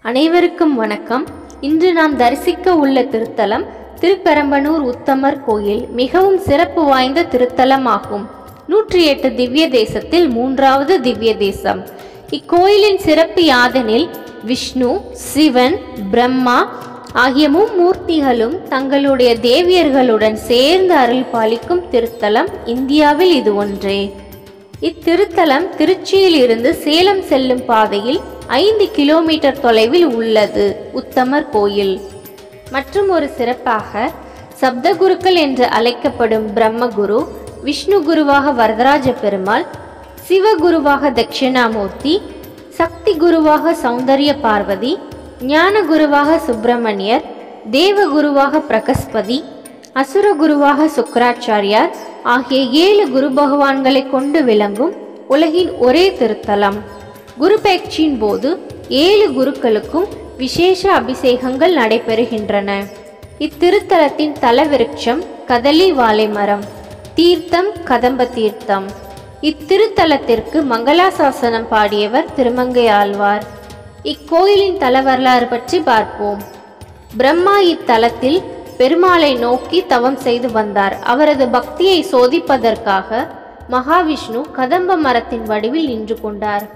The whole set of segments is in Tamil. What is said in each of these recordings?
அனைவருக்கும் வணக்கம் இன்று நாம் தரிசிக்க உள்ள திருத்தலம் திருப்பெரம்பனூர் உத்தமர் கோயில் மிகவும் சிறப்பு வாய்ந்த திருத்தலமாகும் நூற்றி எட்டு திவ்ய தேசத்தில் மூன்றாவது திவ்ய தேசம் இக்கோயிலின் சிறப்பு யாதெனில் விஷ்ணு சிவன் பிரம்மா ஆகிய மும்மூர்த்திகளும் தங்களுடைய தேவியர்களுடன் சேர்ந்து அருள் பாலிக்கும் திருத்தலம் இந்தியாவில் இது ஒன்றே இத்திருத்தலம் திருச்சியில் இருந்து சேலம் செல்லும் பாதையில் ஐந்து கிலோமீட்டர் தொலைவில் உள்ளது உத்தமர் கோயில் மற்றும் ஒரு சிறப்பாக சப்தகுருக்கள் என்று அழைக்கப்படும் பிரம்மகுரு விஷ்ணு குருவாக வரதராஜ பெருமாள் சிவகுருவாக தட்சிணாமூர்த்தி சக்தி குருவாக சௌந்தர்ய பார்வதி ஞான குருவாக சுப்பிரமணியர் தேவ குருவாக பிரகஸ்பதி அசுர குருவாக சுக்கராச்சாரியார் ஆகிய ஏழு குரு பகவான்களை கொண்டு விளங்கும் உலகின் ஒரே திருத்தலம் குரு பெயர்ச்சியின் போது ஏழு குருக்களுக்கும் விசேஷ அபிஷேகங்கள் நடைபெறுகின்றன இத்திருத்தலத்தின் தலவிருட்சம் கதலி வாழை மரம் தீர்த்தம் கதம்ப தீர்த்தம் இத்திருத்தலத்திற்கு மங்களாசாசனம் பாடியவர் திருமங்கை ஆழ்வார் இக்கோயிலின் தல வரலாறு பற்றி பார்ப்போம் பிரம்மா இத்தலத்தில் பெருமாளை நோக்கி தவம் செய்து வந்தார் அவரது பக்தியை சோதிப்பதற்காக மகாவிஷ்ணு கதம்ப மரத்தின் வடிவில் நின்று கொண்டார்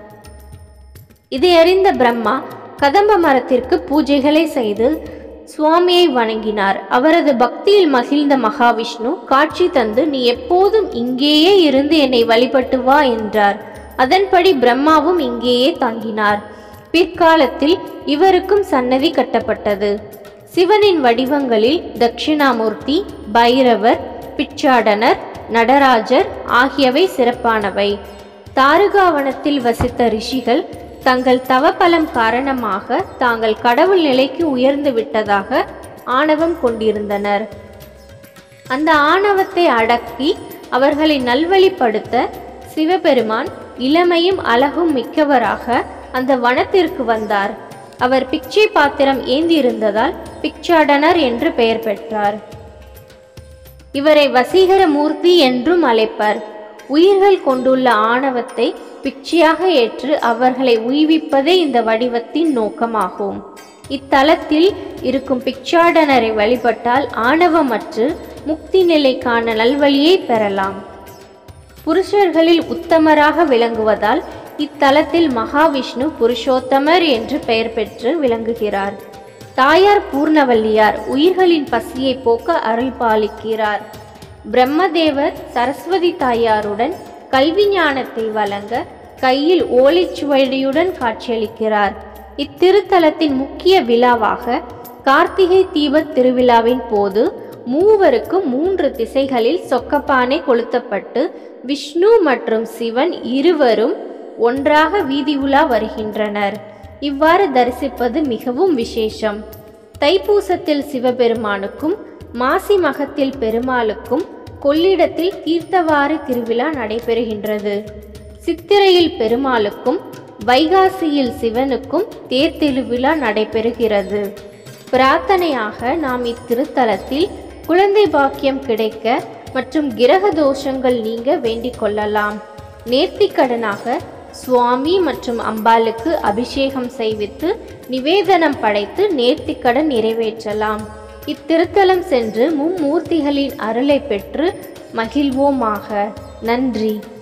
இதை அறிந்த பிரம்மா கதம்ப மரத்திற்கு பூஜைகளை செய்து சுவாமியை வணங்கினார் அவரது பக்தியில் மகிழ்ந்த மகாவிஷ்ணு காட்சி தந்து நீ எப்போதும் இங்கேயே இருந்து என்னை வழிபட்டு வா என்றார் அதன்படி பிரம்மாவும் இங்கேயே தங்கினார் பிற்காலத்தில் இவருக்கும் சன்னதி கட்டப்பட்டது சிவனின் வடிவங்களில் தட்சிணாமூர்த்தி பைரவர் பிச்சாடனர் நடராஜர் ஆகியவை சிறப்பானவை தாருகாவனத்தில் வசித்த ரிஷிகள் தங்கள் தவபலம் காரணமாக தாங்கள் கடவுள் நிலைக்கு உயர்ந்து விட்டதாக ஆணவம் கொண்டிருந்தனர் அந்த ஆணவத்தை அடக்கி அவர்களை நல்வழிப்படுத்த சிவபெருமான் இளமையும் அழகும் மிக்கவராக அந்த வனத்திற்கு வந்தார் அவர் பிச்சை பாத்திரம் ஏந்தியிருந்ததால் பிச்சாடனர் என்று பெயர் பெற்றார் இவரை வசீகர மூர்த்தி என்றும் அழைப்பர் உயிர்கள் கொண்டுள்ள ஆணவத்தை பிச்சையாக ஏற்று அவர்களை உய்விப்பதே இந்த வடிவத்தின் நோக்கமாகும் இத்தலத்தில் இருக்கும் பிச்சாடனரை வழிபட்டால் ஆணவமற்று முக்தி நிலை காண நல்வழியை பெறலாம் புருஷர்களில் உத்தமராக விளங்குவதால் இத்தலத்தில் மகாவிஷ்ணு புருஷோத்தமர் என்று பெயர் பெற்று விளங்குகிறார் தாயார் பூர்ணவல்லியார் உயிர்களின் பசியை போக்க அருள் பாலிக்கிறார் பிரம்மதேவர் சரஸ்வதி தாயாருடன் கல்வி ஞானத்தை வழங்க கையில் ஓலைச்சுவடியுடன் காட்சியளிக்கிறார் இத்திருத்தலத்தின் முக்கிய விழாவாக கார்த்திகை தீபத் திருவிழாவின் போது மூவருக்கும் மூன்று திசைகளில் சொக்கப்பானை கொளுத்தப்பட்டு விஷ்ணு மற்றும் சிவன் இருவரும் ஒன்றாக வீதி உலா வருகின்றனர் இவ்வாறு தரிசிப்பது மிகவும் விசேஷம் தைப்பூசத்தில் சிவபெருமானுக்கும் மாசி மகத்தில் பெருமாளுக்கும் கொள்ளிடத்தில் தீர்த்தவாரி திருவிழா நடைபெறுகின்றது சித்திரையில் பெருமாளுக்கும் வைகாசியில் சிவனுக்கும் தேர் திருவிழா நடைபெறுகிறது பிரார்த்தனையாக நாம் இத்திருத்தலத்தில் குழந்தை பாக்கியம் கிடைக்க மற்றும் கிரக தோஷங்கள் நீங்க வேண்டிக் கொள்ளலாம் நேர்த்திக்கடனாக சுவாமி மற்றும் அம்பாளுக்கு அபிஷேகம் செய்வித்து நிவேதனம் படைத்து நேர்த்திக்கடன் நிறைவேற்றலாம் இத்திருத்தலம் சென்று மும்மூர்த்திகளின் அருளை பெற்று மகிழ்வோமாக நன்றி